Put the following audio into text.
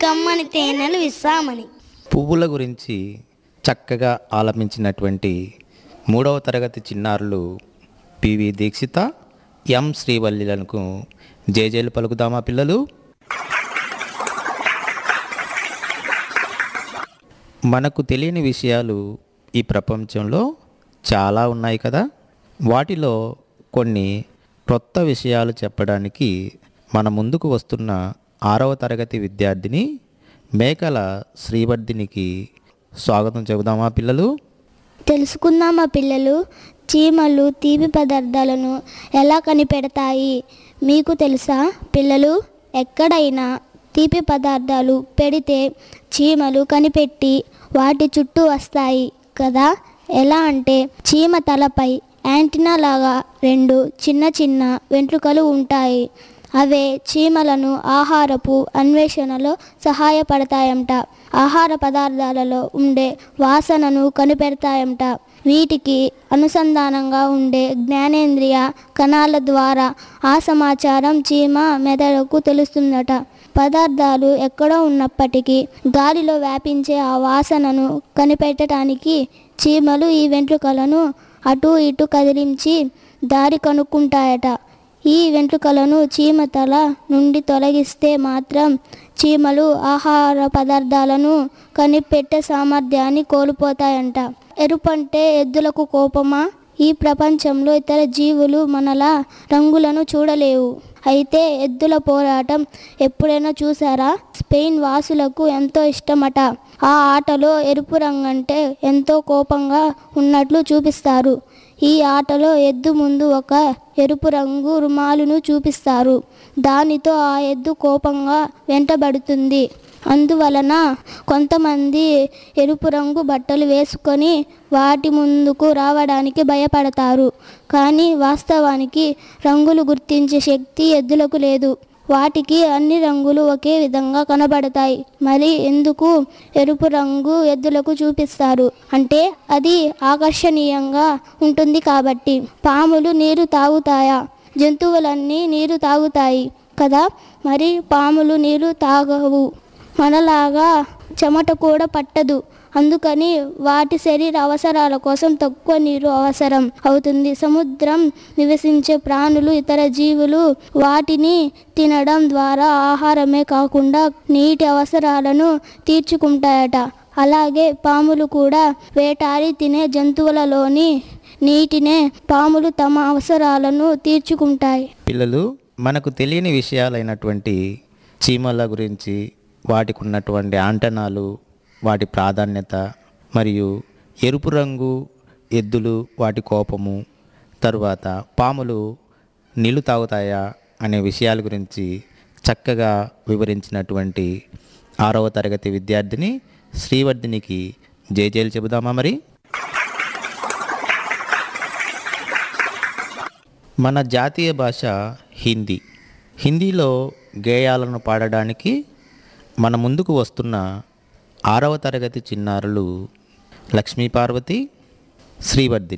కమ్మని తేనెలు ఇస్తామని పువ్వుల గురించి చక్కగా ఆలపించినటువంటి మూడవ తరగతి చిన్నారులు పివి దీక్షిత ఎం శ్రీవల్లిలకు జేజేలు పలుకుదామా పిల్లలు మనకు తెలియని విషయాలు ఈ ప్రపంచంలో చాలా ఉన్నాయి కదా వాటిలో కొన్ని క్రొత్త విషయాలు చెప్పడానికి మన ముందుకు వస్తున్న ఆరవ తరగతి విద్యార్థిని మేకల శ్రీవర్ధినికి స్వాగతం చెబుదామా పిల్లలు తెలుసుకుందామా పిల్లలు చీమలు తీపి పదార్థాలను ఎలా కనిపెడతాయి మీకు తెలుసా పిల్లలు ఎక్కడైనా తీపి పదార్థాలు పెడితే చీమలు కనిపెట్టి వాటి చుట్టూ వస్తాయి కదా ఎలా అంటే చీమ తలపై యాంటీనా లాగా రెండు చిన్న చిన్న వెంట్రుకలు ఉంటాయి అవే చీమలను ఆహారపు అన్వేషణలో సహాయపడతాయంట ఆహార పదార్థాలలో ఉండే వాసనను కనిపెడతాయంట వీటికి అనుసంధానంగా ఉండే జ్ఞానేంద్రియ కణాల ద్వారా ఆ సమాచారం చీమ మెదడుకు తెలుస్తుందట పదార్థాలు ఎక్కడో ఉన్నప్పటికీ గాలిలో వ్యాపించే ఆ వాసనను కనిపెట్టడానికి చీమలు ఈ వెంట్రుకలను అటు ఇటు కదిలించి దారి కనుక్కుంటాయట ఈ వెంట్రుకలను చీమ తల నుండి తొలగిస్తే మాత్రం చీమలు ఆహార పదార్థాలను కనిపెట్టే సామర్థ్యాన్ని కోల్పోతాయంట ఎరుపంటే ఎద్దులకు కోపమా ఈ ప్రపంచంలో ఇతర జీవులు మనలా రంగులను చూడలేవు అయితే ఎద్దుల పోరాటం ఎప్పుడైనా చూసారా స్పెయిన్ వాసులకు ఎంతో ఇష్టమట ఆ ఆటలో ఎరుపు రంగంటే ఎంతో కోపంగా ఉన్నట్లు చూపిస్తారు ఈ ఆటలో ఎద్దు ముందు ఒక ఎరుపు రంగు రుమాలును చూపిస్తారు దానితో ఆ ఎద్దు కోపంగా వెంటబడుతుంది అందువలన కొంతమంది ఎరుపు రంగు బట్టలు వేసుకొని వాటి ముందుకు రావడానికి భయపడతారు కానీ వాస్తవానికి రంగులు గుర్తించే శక్తి ఎద్దులకు లేదు వాటికి అన్ని రంగులు ఒకే విధంగా కనబడతాయి మరి ఎందుకు ఎరుపు రంగు ఎద్దులకు చూపిస్తారు అంటే అది ఆకర్షణీయంగా ఉంటుంది కాబట్టి పాములు నీరు తాగుతాయా జంతువులన్నీ నీరు తాగుతాయి కదా మరి పాములు నీరు తాగవు మనలాగా చెమట కూడా పట్టదు అందుకని వాటి శరీర అవసరాల కోసం తక్కువ నీరు అవసరం అవుతుంది సముద్రం నివసించే ప్రాణులు ఇతర జీవులు వాటిని తినడం ద్వారా ఆహారమే కాకుండా నీటి అవసరాలను తీర్చుకుంటాయట అలాగే పాములు కూడా వేటాడి తినే జంతువులలోని నీటినే పాములు తమ అవసరాలను తీర్చుకుంటాయి పిల్లలు మనకు తెలియని విషయాలైనటువంటి చీమల గురించి వాటికి ఉన్నటువంటి ఆంటనాలు వాటి ప్రాధాన్యత మరియు ఎరుపు రంగు ఎద్దులు వాటి కోపము తరువాత పాములు నీళ్లు తాగుతాయా అనే విషయాల గురించి చక్కగా వివరించినటువంటి ఆరవ తరగతి విద్యార్థిని శ్రీవర్ధినికి జేజేలు చెబుదామా మరి మన జాతీయ భాష హిందీ హిందీలో గేయాలను పాడడానికి మన ముందుకు వస్తున్న ఆరవ తరగతి చిన్నారులు లక్ష్మీ పార్వతి శ్రీవర్ధిని